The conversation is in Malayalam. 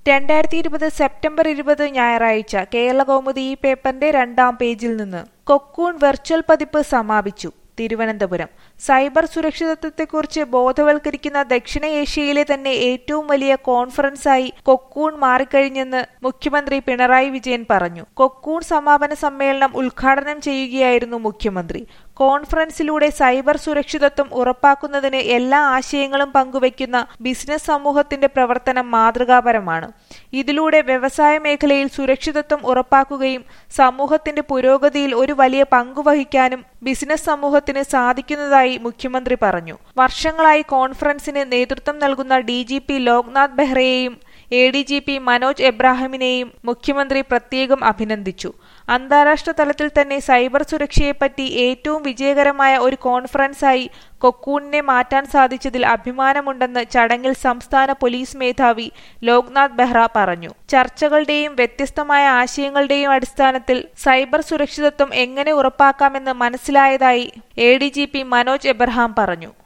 രണ്ടായിരത്തി ഇരുപത് സെപ്റ്റംബർ ഇരുപത് ഞായറാഴ്ച കേരളകൗമുദി ഈ പേപ്പറിന്റെ രണ്ടാം പേജിൽ നിന്ന് കൊക്കൂൺ വെർച്വൽ പതിപ്പ് സമാപിച്ചു തിരുവനന്തപുരം സൈബർ സുരക്ഷിതത്വത്തെക്കുറിച്ച് ബോധവൽക്കരിക്കുന്ന ദക്ഷിണ ഏഷ്യയിലെ തന്നെ ഏറ്റവും വലിയ കോൺഫറൻസായി കൊക്കൂൺ മാറിക്കഴിഞ്ഞെന്ന് മുഖ്യമന്ത്രി പിണറായി വിജയൻ പറഞ്ഞു കൊക്കൂൺ സമാപന സമ്മേളനം ഉദ്ഘാടനം ചെയ്യുകയായിരുന്നു മുഖ്യമന്ത്രി കോൺഫറൻസിലൂടെ സൈബർ സുരക്ഷിതത്വം ഉറപ്പാക്കുന്നതിന് എല്ലാ ആശയങ്ങളും പങ്കുവയ്ക്കുന്ന ബിസിനസ് സമൂഹത്തിന്റെ പ്രവർത്തനം മാതൃകാപരമാണ് ഇതിലൂടെ വ്യവസായ മേഖലയിൽ സുരക്ഷിതത്വം ഉറപ്പാക്കുകയും സമൂഹത്തിന്റെ പുരോഗതിയിൽ ഒരു വലിയ പങ്കുവഹിക്കാനും ബിസിനസ് സമൂഹത്തിന് സാധിക്കുന്നതായി മുഖ്യമന്ത്രി പറഞ്ഞു വർഷങ്ങളായി കോൺഫറൻസിന് നേതൃത്വം നൽകുന്ന ഡി ജി പി ലോക്നാഥ് ബെഹ്റയെയും A D G P Manoj എബ്രാഹിമിനെയും മുഖ്യമന്ത്രി പ്രത്യേകം അഭിനന്ദിച്ചു അന്താരാഷ്ട്ര തലത്തിൽ തന്നെ സൈബർ സുരക്ഷയെപ്പറ്റി ഏറ്റവും വിജയകരമായ ഒരു കോൺഫറൻസായി കൊക്കൂണിനെ മാറ്റാൻ സാധിച്ചതിൽ അഭിമാനമുണ്ടെന്ന് ചടങ്ങിൽ സംസ്ഥാന പോലീസ് മേധാവി ലോക്നാഥ് ബെഹ്റ പറഞ്ഞു ചർച്ചകളുടെയും വ്യത്യസ്തമായ ആശയങ്ങളുടെയും അടിസ്ഥാനത്തിൽ സൈബർ സുരക്ഷിതത്വം എങ്ങനെ ഉറപ്പാക്കാമെന്ന് മനസ്സിലായതായി A D G P Manoj Abraham പറഞ്ഞു